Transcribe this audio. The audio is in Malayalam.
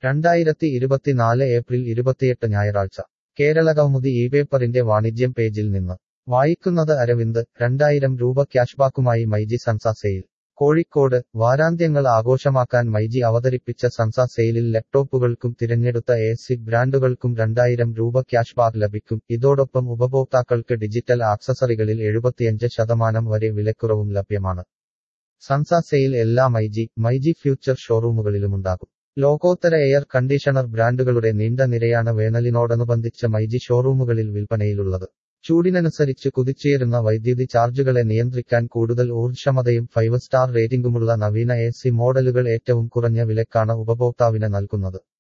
രണ്ടായിരത്തി ഇരുപത്തിനാല് ഏപ്രിൽ ഇരുപത്തിയെട്ട് ഞായറാഴ്ച കേരള കൗമുദി ഈ പേപ്പറിന്റെ വാണിജ്യം പേജിൽ നിന്ന് വായിക്കുന്നത് അരവിന്ദ് രണ്ടായിരം രൂപ ക്യാഷ്ബാക്കുമായി മൈജി സൺസ സെയിൽ കോഴിക്കോട് വാരാന്ത്യങ്ങൾ ആഘോഷമാക്കാൻ മൈജി അവതരിപ്പിച്ച സൺസ സെയിലിൽ ലാപ്ടോപ്പുകൾക്കും തിരഞ്ഞെടുത്ത എ സി ബ്രാൻഡുകൾക്കും രണ്ടായിരം രൂപ ക്യാഷ്ബാക്ക് ലഭിക്കും ഇതോടൊപ്പം ഉപഭോക്താക്കൾക്ക് ഡിജിറ്റൽ ആക്സസറികളിൽ എഴുപത്തിയഞ്ച് ശതമാനം വരെ വിലക്കുറവും ലഭ്യമാണ് സൺസ സെയിൽ എല്ലാ മൈജി മൈജി ഫ്യൂച്ചർ ഷോറൂമുകളിലുമുണ്ടാകും ലോകോത്തര എയർ കണ്ടീഷണർ ബ്രാൻഡുകളുടെ നീണ്ട നിരയാണ് വേനലിനോടനുബന്ധിച്ച് മൈജി ഷോറൂമുകളിൽ വിൽപ്പനയിലുള്ളത് ചൂടിനനുസരിച്ച് കുതിച്ചുയരുന്ന വൈദ്യുതി ചാർജുകളെ നിയന്ത്രിക്കാൻ കൂടുതൽ ഊർജ്ജക്ഷമതയും ഫൈവ് സ്റ്റാർ റേറ്റിംഗുമുള്ള നവീന എ സി മോഡലുകൾ ഏറ്റവും കുറഞ്ഞ വിലക്കാണ് ഉപഭോക്താവിന് നൽകുന്നത്